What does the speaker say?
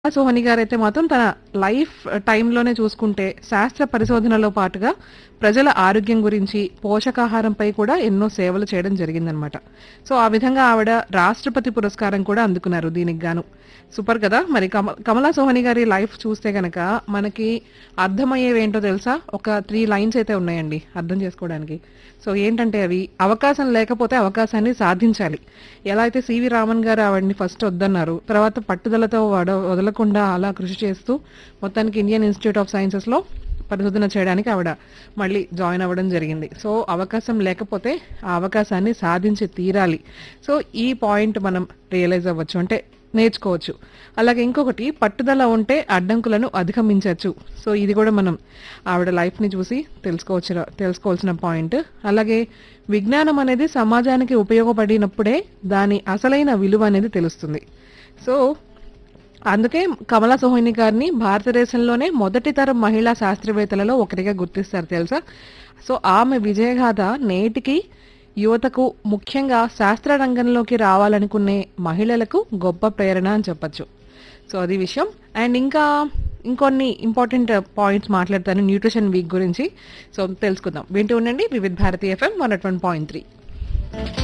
సోహని గారైతే మాత్రం తన లైఫ్ టైంలోనే చూసుకుంటే శాస్త్ర పరిశోధనలో పాటుగా ప్రజల ఆరోగ్యం గురించి పోషకాహారంపై కూడా ఎన్నో సేవలు చేయడం జరిగిందనమాట సో ఆ విధంగా ఆవిడ రాష్ట్రపతి పురస్కారం కూడా అందుకున్నారు దీనికి గాను సూపర్ కదా మరి కమ కమలా సోహని గారి లైఫ్ చూస్తే గనక మనకి అర్థమయ్యేవేంటో తెలుసా ఒక త్రీ లైన్స్ అయితే ఉన్నాయండి అర్థం చేసుకోవడానికి సో ఏంటంటే అవి అవకాశం లేకపోతే అవకాశాన్ని సాధించాలి ఎలా అయితే సివి రామన్ గారు ఆవిడని ఫస్ట్ వద్దన్నారు తర్వాత పట్టుదలతో వడ వదలకుండా అలా కృషి చేస్తూ మొత్తానికి ఇండియన్ ఇన్స్టిట్యూట్ ఆఫ్ సైన్సెస్ లో పరిశోధన చేయడానికి ఆవిడ మళ్ళీ జాయిన్ అవ్వడం జరిగింది సో అవకాశం లేకపోతే ఆ అవకాశాన్ని సాధించి తీరాలి సో ఈ పాయింట్ మనం రియలైజ్ అవ్వచ్చు అంటే నేర్చుకోవచ్చు అలాగే ఇంకొకటి పట్టుదల ఉంటే అడ్డంకులను అధిగమించవచ్చు సో ఇది కూడా మనం ఆవిడ లైఫ్ని చూసి తెలుసుకోవచ్చు తెలుసుకోవాల్సిన పాయింట్ అలాగే విజ్ఞానం అనేది సమాజానికి ఉపయోగపడినప్పుడే దాని అసలైన విలువ అనేది తెలుస్తుంది సో అందుకే కమలా సోహిని గారిని భారతదేశంలోనే మొదటి తరం మహిళా శాస్త్రవేత్తలలో ఒకరిగా గుర్తిస్తారు తెలుసా సో ఆమె విజయగాథ నేటికి యువతకు ముఖ్యంగా శాస్త్ర రంగంలోకి రావాలనుకునే మహిళలకు గొప్ప ప్రేరణ అని చెప్పొచ్చు సో అది విషయం అండ్ ఇంకా ఇంకొన్ని ఇంపార్టెంట్ పాయింట్స్ మాట్లాడతాను న్యూట్రిషన్ వీక్ గురించి సో తెలుసుకుందాం వింటూ ఉండండి Vividh Bharati FM one point three